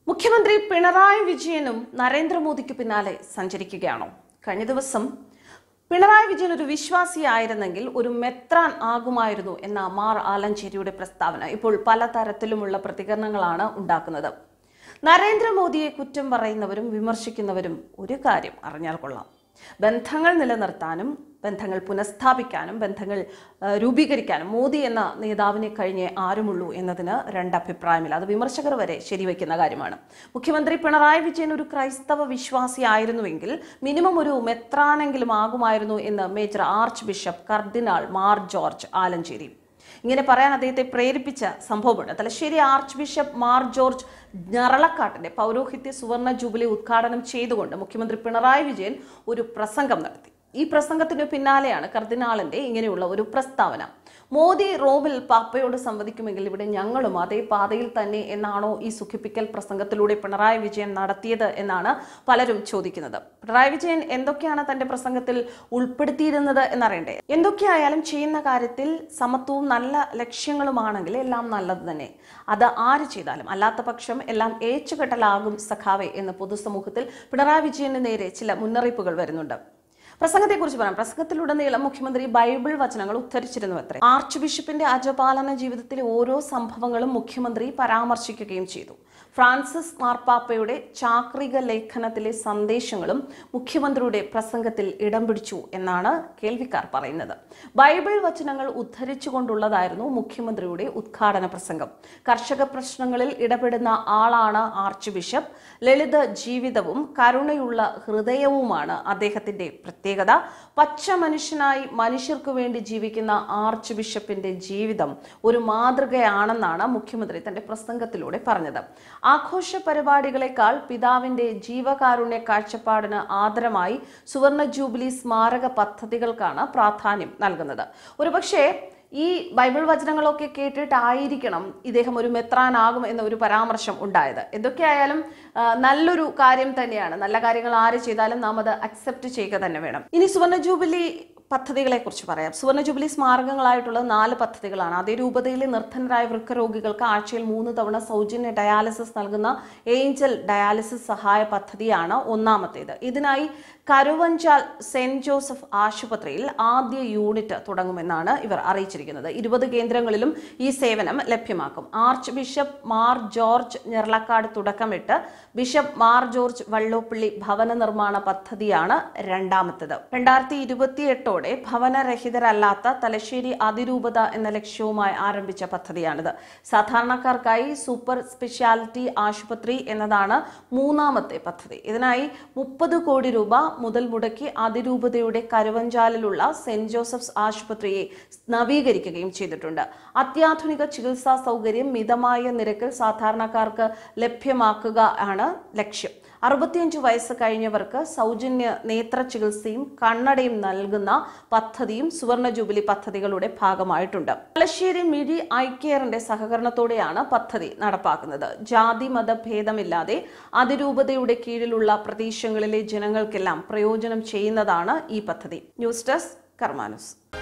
മുഖ്യമന്ത്രി പിണറായി വിജയനും നരേന്ദ്രമോദിക്ക് പിന്നാലെ സഞ്ചരിക്കുകയാണോ കഴിഞ്ഞ ദിവസം പിണറായി വിജയൻ ഒരു വിശ്വാസിയായിരുന്നെങ്കിൽ ഒരു മെത്രാൻ ആകുമായിരുന്നു എന്ന മാർ ആലഞ്ചേരിയുടെ പ്രസ്താവന ഇപ്പോൾ പലതരത്തിലുമുള്ള പ്രതികരണങ്ങളാണ് ഉണ്ടാക്കുന്നത് നരേന്ദ്രമോദിയെ കുറ്റം പറയുന്നവരും വിമർശിക്കുന്നവരും ഒരു കാര്യം അറിഞ്ഞാൽ കൊള്ളാം ബന്ധങ്ങൾ നിലനിർത്താനും ബന്ധങ്ങൾ പുനഃസ്ഥാപിക്കാനും ബന്ധങ്ങൾ ആ, രൂപീകരിക്കാനും മോദി എന്ന നേതാവിനെ കഴിഞ്ഞേ ആരുമുള്ളൂ എന്നതിന് രണ്ടഭിപ്രായമില്ല അത് വിമർശകർ വരെ ശരിവയ്ക്കുന്ന കാര്യമാണ് മുഖ്യമന്ത്രി പിണറായി വിജയൻ ഒരു ക്രൈസ്തവ വിശ്വാസിയായിരുന്നുവെങ്കിൽ മിനിമം ഒരു മെത്രാനെങ്കിലും ആകുമായിരുന്നു എന്ന് മേജർ ആർച്ച് ബിഷപ്പ് കർദിനാൾ മാർ ജോർജ് ആലഞ്ചേരി ഇങ്ങനെ പറയാൻ അദ്ദേഹത്തെ പ്രേരിപ്പിച്ച സംഭവമുണ്ട് Thalassery archbishop Mar George ഞറളക്കാട്ടിന്റെ പൗരോഹിത്യ സുവർണ ജൂബിലി ഉദ്ഘാടനം ചെയ്തുകൊണ്ട് മുഖ്യമന്ത്രി പിണറായി വിജയൻ ഒരു പ്രസംഗം നടത്തി ഈ പ്രസംഗത്തിന് പിന്നാലെയാണ് കർദിനാളിന്റെ ഇങ്ങനെയുള്ള ഒരു പ്രസ്താവന മോദി റോമിൽ പാപ്പയോട് സംവദിക്കുമെങ്കിൽ ഇവിടെ ഞങ്ങളും അതേ പാതയിൽ തന്നെ എന്നാണോ ഈ സുഖിപ്പിക്കൽ പ്രസംഗത്തിലൂടെ പിണറായി വിജയൻ നടത്തിയത് എന്നാണ് പലരും ചോദിക്കുന്നത് പിണറായി വിജയൻ എന്തൊക്കെയാണ് തന്റെ പ്രസംഗത്തിൽ ഉൾപ്പെടുത്തിയിരുന്നത് എന്നറിയണ്ടേ എന്തൊക്കെയായാലും ചെയ്യുന്ന കാര്യത്തിൽ സമത്വവും നല്ല ലക്ഷ്യങ്ങളുമാണെങ്കിൽ എല്ലാം നല്ലത് തന്നെ അത് ആര് ചെയ്താലും അല്ലാത്ത പക്ഷം എല്ലാം ഏച്ചുകെട്ടലാകും സഖാവെ എന്ന് പൊതുസമൂഹത്തിൽ പിണറായി വിജയന് നേരെ ചില മുന്നറിയിപ്പുകൾ വരുന്നുണ്ട് പ്രസംഗത്തെക്കുറിച്ച് പറയാം പ്രസംഗത്തിലുടനീളം മുഖ്യമന്ത്രി ബൈബിൾ വചനങ്ങൾ ഉദ്ധരിച്ചിരുന്നു അത്രേ ആർച്ച് ബിഷപ്പിന്റെ അജപാലന ജീവിതത്തിലെ ഓരോ സംഭവങ്ങളും മുഖ്യമന്ത്രി പരാമർശിക്കുകയും ചെയ്തു ഫ്രാൻസിസ് മാർപ്പാപ്പയുടെ ചാക്രിക ലേഖനത്തിലെ സന്ദേശങ്ങളും മുഖ്യമന്ത്രിയുടെ പ്രസംഗത്തിൽ ഇടം പിടിച്ചു എന്നാണ് കേൾവിക്കാർ പറയുന്നത് ബൈബിൾ വചനങ്ങൾ ഉദ്ധരിച്ചുകൊണ്ടുള്ളതായിരുന്നു മുഖ്യമന്ത്രിയുടെ ഉദ്ഘാടന പ്രസംഗം കർഷക പ്രശ്നങ്ങളിൽ ഇടപെടുന്ന ആളാണ് ആർച്ച് ബിഷപ്പ് ലളിത ജീവിതവും കരുണയുള്ള ഹൃദയവുമാണ് അദ്ദേഹത്തിന്റെ പ്രത്യേകത പച്ച മനുഷ്യനായി മനുഷ്യർക്കു വേണ്ടി ജീവിക്കുന്ന ആർച്ച് ബിഷപ്പിന്റെ ജീവിതം ഒരു മാതൃകയാണെന്നാണ് മുഖ്യമന്ത്രി തന്റെ പ്രസംഗത്തിലൂടെ പറഞ്ഞത് ആഘോഷ പരിപാടികളെക്കാൾ പിതാവിന്റെ ജീവകാരുണ്യ കാഴ്ചപ്പാടിന് ആദരമായി സുവർണ ജൂബിലി സ്മാരക പദ്ധതികൾക്കാണ് പ്രാധാന്യം നൽകുന്നത് ഒരുപക്ഷെ ഈ ബൈബിൾ വചനങ്ങളൊക്കെ കേട്ടിട്ടായിരിക്കണം ഇദ്ദേഹം ഒരു മെത്രാനാകും എന്ന ഒരു പരാമർശം ഉണ്ടായത് എന്തൊക്കെയായാലും ആ, നല്ലൊരു കാര്യം തന്നെയാണ് നല്ല കാര്യങ്ങൾ ആര് ചെയ്താലും നാം അത് അക്സെപ്റ്റ് ചെയ്യുക തന്നെ വേണം ഇനി സുവർണ ജൂബിലി പദ്ധതികളെ കുറിച്ച് പറയാം സുവർണ ജൂബിലി സ്മാരകങ്ങളായിട്ടുള്ള നാല് പദ്ധതികളാണ് അതേ രൂപതയിലെ നിർധനരായ വൃക്കരോഗികൾക്ക് ആഴ്ചയിൽ മൂന്ന് തവണ സൗജന്യ ഡയാലിസിസ് നൽകുന്ന ഏഞ്ചൽ ഡയാലിസിസ് സഹായ പദ്ധതിയാണ് ഒന്നാമത്തേത് ഇതിനായി കരുവഞ്ചാൽ സെന്റ് ജോസഫ് ആശുപത്രിയിൽ ആദ്യ യൂണിറ്റ് തുടങ്ങുമെന്നാണ് ഇവർ അറിയിച്ചിരിക്കുന്നത് ഇരുപത് കേന്ദ്രങ്ങളിലും ഈ സേവനം ലഭ്യമാക്കും archbishop Mar George Njeralakatt തുടക്കമിട്ട് ബിഷപ്പ് മാർ ജോർജ് വള്ളോപ്പള്ളി ഭവന നിർമ്മാണ പദ്ധതിയാണ് രണ്ടാമത്തേത് രണ്ടായിരത്തി ഇരുപത്തിയെട്ടോടെ ഭവനരഹിതരല്ലാത്ത തലശ്ശേരി അതിരൂപത എന്ന ലക്ഷ്യവുമായി ആരംഭിച്ച പദ്ധതിയാണിത് സാധാരണക്കാർക്കായി സൂപ്പർ സ്പെഷ്യാലിറ്റി ആശുപത്രി എന്നതാണ് മൂന്നാമത്തെ പദ്ധതി ഇതിനായി മുപ്പത് കോടി രൂപ മുതൽ മുടക്കി അതിരൂപതയുടെ കരുവഞ്ചാലിലുള്ള സെന്റ് ജോസഫ്സ് ആശുപത്രിയെ നവീകരിക്കുകയും ചെയ്തിട്ടുണ്ട് അത്യാധുനിക ചികിത്സാ സൗകര്യം മിതമായ നിരക്കിൽ സാധാരണക്കാർക്ക് ലഭ്യമാക്കുക ആണ് ലക്ഷ്യം അറുപത്തിയഞ്ച് വയസ്സ് കഴിഞ്ഞവർക്ക് സൗജന്യ നേത്ര ചികിത്സയും കണ്ണടയും നൽകുന്ന പദ്ധതിയും സുവർണ ജൂബിലി പദ്ധതികളുടെ ഭാഗമായിട്ടുണ്ട് തലശ്ശേരി മിഴി ഐ കെയറിന്റെ സഹകരണത്തോടെയാണ് പദ്ധതി നടപ്പാക്കുന്നത് ജാതി മത ഭേദമില്ലാതെ അതിരൂപതയുടെ കീഴിലുള്ള പ്രദേശങ്ങളിലെ ജനങ്ങൾക്കെല്ലാം പ്രയോജനം ചെയ്യുന്നതാണ് ഈ പദ്ധതി ന്യൂസ് ഡെസ്ക് കർമാനുസ്